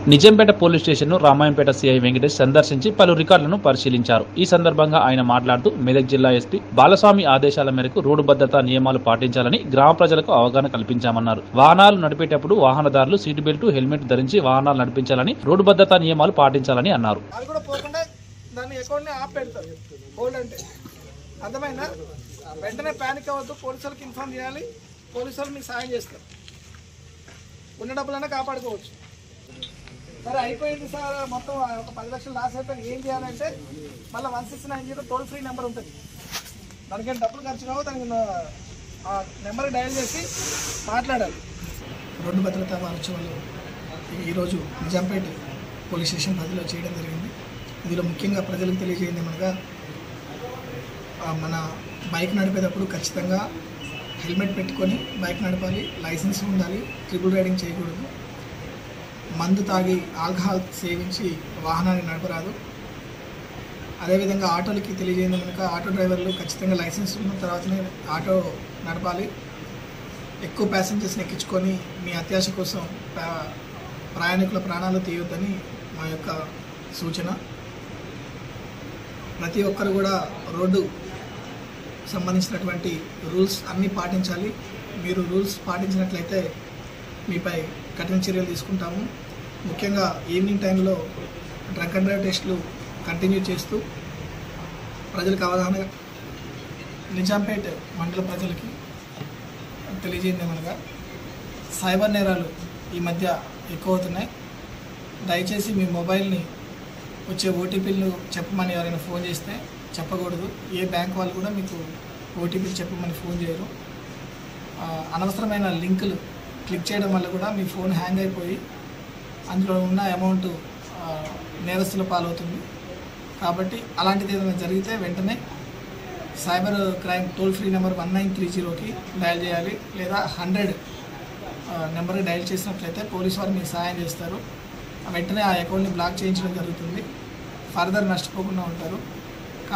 Nizampet police స్టేషన్ను Ramayampet CI Venkatesh సందర్శించి పలు రికార్డులను పరిశీలించారు ఈ సందర్భంగా ఆయన మాట్లాడుతూ మెదక్ జిల్లా ఎస్పీ బాలస్వామి ఆదేశాల మేరకు రోడ్డు భద్రతా నియమాలు పాటించాలని గ్రామ ప్రజలకు అవగాహన కల్పించామన్నారు వాహనాలు నడిపేటప్పుడు వాహనదారులు సీట్ బెల్ట్ హెల్మెట్ ధరించి వాహనాలు నడిపించాలని రోడ్డు భద్రతా నియమాలు పాటించాలని అన్నారు అది కూడా పోకుండా దాన్ని అకౌంట్ని ఆప్ పెడతారు హోల్డ్ అంటే అర్థమైందా వెంటనే ప్యానిక్ అవ్వద్దు పోలీసులకు ఇన్ఫార్మ్ చేయాలి పోలీసు వాళ్ళు మీకు సాయం చేస్తారు ఉన్న డబ్బులన్నా కాపాడుకోవచ్చు సరే అయిపోయింది సార్ మొత్తం ఒక పది లక్షలు లాస్ అయిపోయింది ఏం చేయాలంటే మళ్ళీ one six nine zero toll free number ఉంటుంది దానికి డబ్బులు ఖర్చు కావు దానికి నా- ఆ నెంబర్ డయల్ చేసి మాట్లాడాలి రోడ్డు భద్రతా వారోత్సవాలు ఈరోజు నిజాంపేట పోలీస్ స్టేషన్ పరిధిలో చేయడం జరిగింది ఇందులో ముఖ్యంగా ప్రజలకు తెలియజేయండి ఏమనగా ఆ, మన బైక్ నడిపేటప్పుడు ఖచ్చితంగా హెల్మెట్ పెట్టుకొని బైక్ నడపాలి లైసెన్స్ ఉండాలి ట్రిపుల్ రైడింగ్ చేయకూడదు మందు తాగి ఆల్కహాల్ సేవించి వాహనాన్ని నడపరాదు అదేవిధంగా ఆటోలకి తెలియజేయండి కనుక ఆటో డ్రైవర్లు ఖచ్చితంగా లైసెన్స్ ఉన్న తర్వాతనే ఆటో నడపాలి ఎక్కువ ప్యాసింజర్స్ని ఎక్కించుకొని మీ అత్యాశ కోసం ప్రా- ప్రయాణికుల ప్రాణాలు తీయొద్దని మా యొక్క సూచన ప్రతి ఒక్కరు కూడా రోడ్డు సంబంధించినటువంటి రూల్స్ అన్నీ పాటించాలి మీరు రూల్స్ పాటించినట్లయితే మీపై కఠిన చర్యలు తీసుకుంటాము ముఖ్యంగా ఈవినింగ్ టైంలో డ్రంక్ అండ్ డ్రైవ్ టెస్టులు కంటిన్యూ చేస్తూ ప్రజలకు అవగాహన నిజాంపేట్ మండల ప్రజలకి తెలియజేయండి ఏమనగా సైబర్ నేరాలు ఈ మధ్య ఎక్కువ అవుతున్నాయి దయచేసి మీ మొబైల్ని వచ్చే ఓటీపీలు చెప్పమని ఎవరైనా ఫోన్ చేస్తే చెప్పకూడదు ఏ బ్యాంక్ వాళ్ళు కూడా మీకు ఓటీపీలు చెప్పమని ఫోన్ చేయరు ఆ, అనవసరమైన లింకులు క్లిక్ చేయడం వల్ల కూడా మీ ఫోన్ హ్యాంగ్ అయిపోయి అందులో ఉన్న అమౌంట్ ఆ, నేరస్తుల పాలవుతుంది కాబట్టి అలాంటిది ఏదైనా జరిగితే వెంటనే cyber crime toll free number one nine three జీరోకి డయల్ చేయాలి లేదా హండ్రెడ్ నెంబర్ డయల్ చేసినట్లయితే పోలీస్ వారు మీకు సహాయం చేస్తారు వెంటనే ఆ అకౌంట్ని బ్లాక్ చేయించడం జరుగుతుంది ఫర్దర్ నష్టపోకుండా ఉంటారు